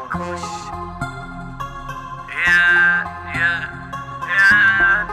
فنكوش يا يا يا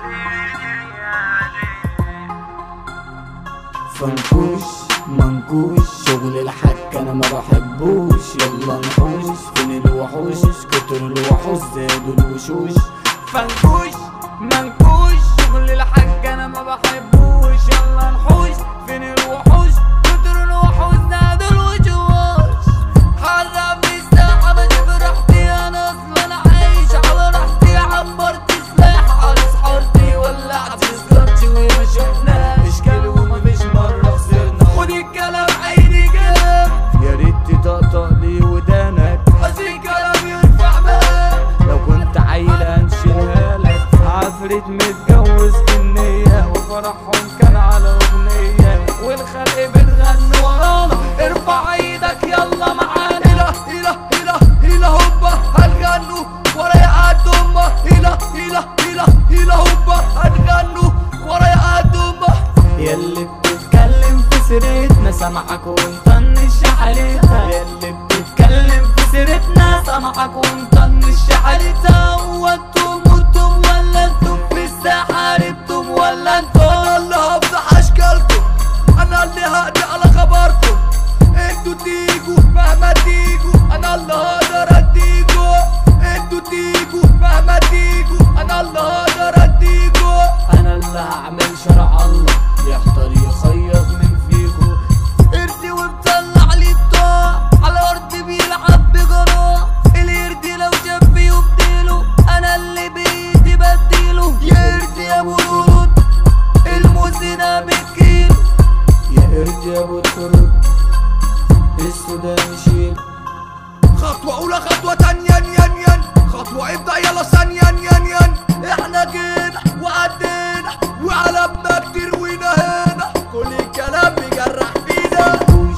فنكوش منكوش شغل الحك انا ما بحبوش يلا نحوش فين الوحوش كتر الوحوش زادوا الوشوش فنكوش منكوش شغل الحاج انا ما بحبوش يلا نحوش فين الوحوش كتر الوحوش نادوا الوشوش حرم الساعة بجيب راحتي انا اصلا عايش على راحتي عبرت سلاح على صحارتي ولعت سكرتي وما شفناش كيلو ومفيش مرة خسرنا خد الكلام عيني كلام يا ريت تطقطق لي ودانك بس الكلام يرفع باب لو كنت عيل هنشيلها لك عفريت متجوز كنية وفرحهم كان على أغنية والخلق بتغني ورانا ارفع ايدك يلا معانا هلا هلا هلا هلا هوبا هنغنوا ورايا قد امه هلا هلا هلا هلا هوبا هنغنوا ورايا قد امه ياللي بتتكلم في سيرتنا سامعك ومطنش حالتها ياللي بتتكلم في سيرتنا سامعك ومطنش حالتها هو انتم متم ولا انتم في الساحة هربتم ولا انتم انا اللي هفضح اشكالكم انا اللي هقضي على خبركم انتوا تيجوا مهما تيجوا انا اللي هقدر اديكوا انتوا تيجوا مهما تيجوا انا اللي هقدر اديكوا أنا اللي هعمل شرع الله يحضر يخيط من فيكو قردي ومطلع لي بتوع على الارض بيلعب بجراح القرد لو شاف يبديله انا اللي بايدي بديله يا قرد يا ابو القرود الموزنة بالكيلو يا قرد يا أبو القرود السودان يشيل خطوة أولى خطوة تانية ين ين خطوة ابدأ يلا ثانية ين ين احنا جينا وعدينا وقلبنا كتير ونهينا كل الكلام بيجرح فينا كوش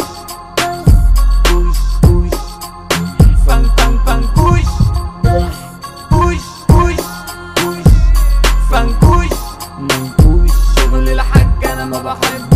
كوش كوش فن فن فنكوش كوش كوش كوش فنكوش منكوش شغل الحاج انا ما بحبه